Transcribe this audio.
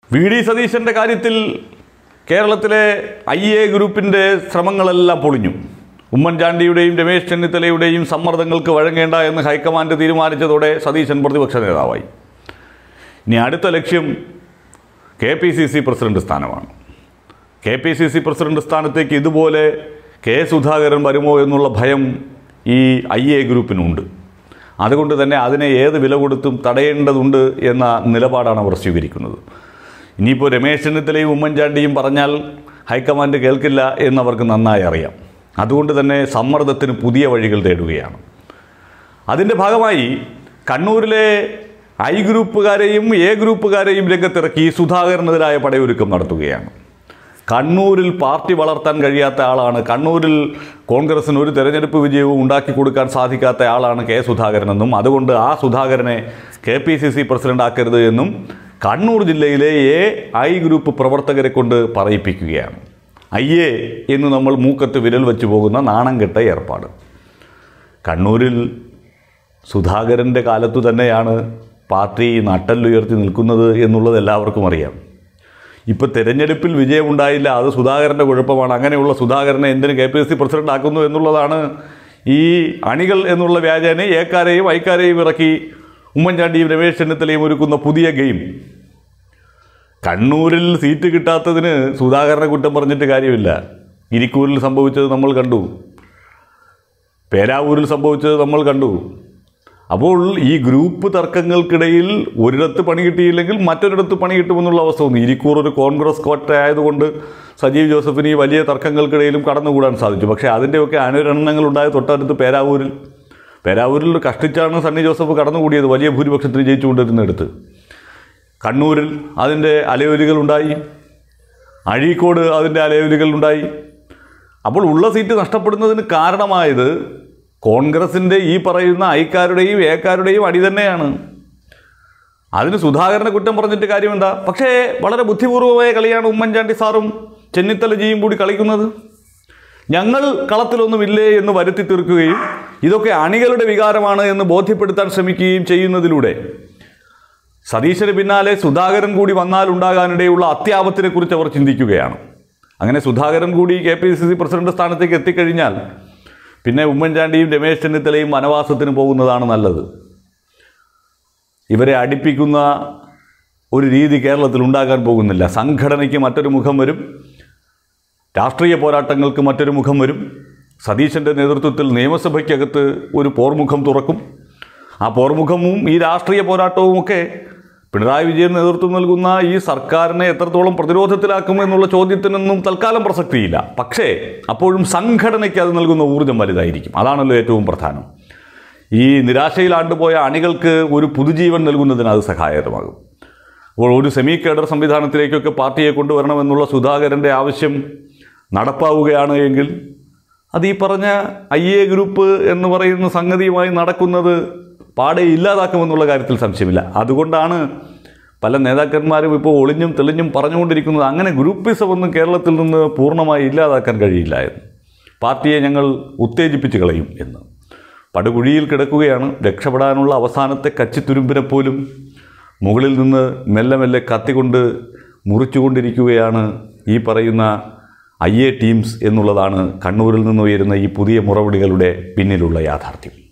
V D സതീശൻ്റെ കാര്യത്തിൽ കേരളത്തിലെ I A ഗ്രൂപ്പിൻ്റെ ശ്രമങ്ങളെല്ലാം പൊളിഞ്ഞു ഉമ്മൻചാണ്ടിയുടെയും രമേശ് ചെന്നിത്തലയുടെയും സമ്മർദ്ദങ്ങൾക്ക് വഴങ്ങേണ്ട എന്ന് ഹൈക്കമാൻഡ് തീരുമാനിച്ചതോടെ സതീശൻ പ്രതിപക്ഷ നേതാവായി ഇനി അടുത്ത ലക്ഷ്യം K P C C president സ്ഥാനമാണ് K P C C president സ്ഥാനത്തേക്ക് ഇതുപോലെ കെ സുധാകരൻ വരുമോ എന്നുള്ള ഭയം ഈ ഐ എ ഗ്രൂപ്പിനുണ്ട് അതുകൊണ്ട് തന്നെ അതിനെ ഏത് വില കൊടുത്തും തടയേണ്ടതുണ്ട് എന്ന നിലപാടാണ് അവർ സ്വീകരിക്കുന്നത് ഇനിയിപ്പോൾ രമേശ് ചെന്നിത്തലയും ഉമ്മൻചാണ്ടിയും പറഞ്ഞാൽ ഹൈക്കമാൻഡ് കേൾക്കില്ല എന്നവർക്ക് നന്നായി അറിയാം അതുകൊണ്ട് തന്നെ സമ്മർദ്ദത്തിന് പുതിയ വഴികൾ തേടുകയാണ് അതിൻ്റെ ഭാഗമായി കണ്ണൂരിലെ ഐ ഗ്രൂപ്പുകാരെയും എ ഗ്രൂപ്പുകാരെയും രംഗത്തിറക്കി സുധാകരനെതിരായ പടയൊരുക്കം നടത്തുകയാണ് കണ്ണൂരിൽ പാർട്ടി വളർത്താൻ കഴിയാത്ത ആളാണ് കണ്ണൂരിൽ കോൺഗ്രസിന് ഒരു തെരഞ്ഞെടുപ്പ് വിജയവും ഉണ്ടാക്കി കൊടുക്കാൻ സാധിക്കാത്ത ആളാണ് കെ സുധാകരനെന്നും അതുകൊണ്ട് ആ സുധാകരനെ K P C C president ആക്കരുത് എന്നും കണ്ണൂർ ജില്ലയിലെ എ ഐ ഗ്രൂപ്പ് പ്രവർത്തകരെ കൊണ്ട് പറയിപ്പിക്കുകയാണ് ഐ എ എന്ന് നമ്മൾ മൂക്കത്ത് വിരൽ വെച്ച് പോകുന്ന നാണം കെട്ട ഏർപ്പാട് കണ്ണൂരിൽ സുധാകരൻ്റെ കാലത്തു തന്നെയാണ് പാർട്ടി നട്ടല്ലുയർത്തി നിൽക്കുന്നത് എന്നുള്ളത് എല്ലാവർക്കും അറിയാം ഇപ്പോൾ തെരഞ്ഞെടുപ്പിൽ വിജയമുണ്ടായില്ല അത് സുധാകരൻ്റെ കുഴപ്പമാണ് അങ്ങനെയുള്ള സുധാകരനെ എന്തിന് K P S C president ആക്കുന്നു എന്നുള്ളതാണ് ഈ അണികൾ എന്നുള്ള വ്യാജേന ഏക്കാരെയും ഐക്കാരെയും ഇറക്കി ഉമ്മൻചാണ്ടിയും രമേശ് ചെന്നിത്തലയും ഒരുക്കുന്ന പുതിയ ഗെയിം കണ്ണൂരിൽ സീറ്റ് കിട്ടാത്തതിന് സുധാകരനെ കുറ്റം പറഞ്ഞിട്ട് കാര്യമില്ല ഇരിക്കൂരിൽ സംഭവിച്ചത് നമ്മൾ കണ്ടു പേരാവൂരിൽ സംഭവിച്ചത് നമ്മൾ കണ്ടു അപ്പോൾ ഈ ഗ്രൂപ്പ് തർക്കങ്ങൾക്കിടയിൽ ഒരിടത്ത് പണി കിട്ടിയില്ലെങ്കിൽ മറ്റൊരിടത്ത് പണി കിട്ടുമെന്നുള്ള അവസ്ഥ വന്നു ഇരിക്കൂർ ഒരു കോൺഗ്രസ് കോട്ട ആയതുകൊണ്ട് സജീവ് ജോസഫിന് ഈ വലിയ തർക്കങ്ങൾക്കിടയിലും കടന്നുകൂടാൻ സാധിച്ചു പക്ഷേ അതിൻ്റെയൊക്കെ അനുരണനങ്ങൾ ഉണ്ടായ തൊട്ടടുത്ത് പേരാവൂരിൽ പേരാവൂരിൽ കഷ്ടിച്ചാണ് സണ്ണി ജോസഫ് കടന്നുകൂടിയത് വലിയ ഭൂരിപക്ഷത്തിന് ജയിച്ചുകൊണ്ടിരുന്നിടത്ത് കണ്ണൂരിൽ അതിൻ്റെ അലയൊലികളുണ്ടായി അഴീക്കോട് അതിൻ്റെ അലയൊലികളുണ്ടായി അപ്പോൾ ഉള്ള സീറ്റ് നഷ്ടപ്പെടുന്നതിന് കാരണമായത് കോൺഗ്രസിൻ്റെ ഈ പറയുന്ന ഐക്കാരുടെയും ഏക്കാരുടെയും അടി തന്നെയാണ് അതിന് സുധാകരനെ കുറ്റം പറഞ്ഞിട്ട് കാര്യമെന്താ പക്ഷേ വളരെ ബുദ്ധിപൂർവമായ കളിയാണ് ഉമ്മൻചാണ്ടി സാറും ചെന്നിത്തലജിയും കൂടി കളിക്കുന്നത് ഞങ്ങൾ കളത്തിലൊന്നുമില്ലേ എന്ന് വരുത്തി തീർക്കുകയും ഇതൊക്കെ അണികളുടെ വികാരമാണ് എന്ന് ബോധ്യപ്പെടുത്താൻ ശ്രമിക്കുകയും ചെയ്യുന്നതിലൂടെ സതീശന് പിന്നാലെ സുധാകരൻ കൂടി വന്നാൽ ഉണ്ടാകാനിടയുള്ള അത്യാപത്തിനെ കുറിച്ച് അവർ ചിന്തിക്കുകയാണ് അങ്ങനെ സുധാകരൻ കൂടി K P C C president സ്ഥാനത്തേക്ക് എത്തിക്കഴിഞ്ഞാൽ പിന്നെ ഉമ്മൻചാണ്ടിയും രമേശ് ചെന്നിത്തലയും വനവാസത്തിന് പോകുന്നതാണ് നല്ലത് ഇവരെ അടുപ്പിക്കുന്ന ഒരു രീതി കേരളത്തിൽ ഉണ്ടാകാൻ പോകുന്നില്ല സംഘടനയ്ക്ക് മറ്റൊരു മുഖം വരും രാഷ്ട്രീയ പോരാട്ടങ്ങൾക്ക് മറ്റൊരു മുഖം വരും സതീശൻ്റെ നേതൃത്വത്തിൽ നിയമസഭയ്ക്കകത്ത് ഒരു പോർമുഖം തുറക്കും ആ പോർമുഖവും ഈ രാഷ്ട്രീയ പോരാട്ടവുമൊക്കെ പിണറായി വിജയൻ നേതൃത്വം നൽകുന്ന ഈ സർക്കാരിനെ എത്രത്തോളം പ്രതിരോധത്തിലാക്കും എന്നുള്ള ചോദ്യത്തിനൊന്നും തൽക്കാലം പ്രസക്തിയില്ല പക്ഷേ അപ്പോഴും സംഘടനയ്ക്ക് അത് നൽകുന്ന ഊർജ്ജം വലുതായിരിക്കും അതാണല്ലോ ഏറ്റവും പ്രധാനം ഈ നിരാശയിലാണ്ടുപോയ അണികൾക്ക് ഒരു പുതുജീവൻ നൽകുന്നതിന് അത് സഹായകരമാകും അപ്പോൾ ഒരു സെമി കേഡർ സംവിധാനത്തിലേക്കൊക്കെ പാർട്ടിയെ കൊണ്ടുവരണമെന്നുള്ള സുധാകരൻ്റെ ആവശ്യം നടപ്പാവുകയാണ് എങ്കിൽ അത് ഈ പറഞ്ഞ ഐ എ ഗ്രൂപ്പ് എന്ന് പറയുന്ന സംഗതിയുമായി നടക്കുന്നത് പാടെ ഇല്ലാതാക്കുമെന്നുള്ള കാര്യത്തിൽ സംശയമില്ല അതുകൊണ്ടാണ് പല നേതാക്കന്മാരും ഇപ്പോൾ ഒളിഞ്ഞും തെളിഞ്ഞും പറഞ്ഞുകൊണ്ടിരിക്കുന്നത് അങ്ങനെ ഗ്രൂപ്പിസം ഒന്നും കേരളത്തിൽ നിന്ന് പൂർണ്ണമായി ഇല്ലാതാക്കാൻ കഴിയില്ല എന്ന് പാർട്ടിയെ ഞങ്ങൾ ഉത്തേജിപ്പിച്ച് കളയും എന്ന് പടുകുഴിയിൽ കിടക്കുകയാണ് രക്ഷപ്പെടാനുള്ള അവസാനത്തെ കച്ചിത്തുരുമ്പിനെ പോലും മുകളിൽ നിന്ന് മെല്ലെ മെല്ലെ കത്തിക്കൊണ്ട് മുറിച്ചുകൊണ്ടിരിക്കുകയാണ് ഈ പറയുന്ന ഐ എ ടീംസ് എന്നുള്ളതാണ് കണ്ണൂരിൽ നിന്ന് ഉയരുന്ന ഈ പുതിയ മുറവിളികളുടെ പിന്നിലുള്ള യാഥാർത്ഥ്യം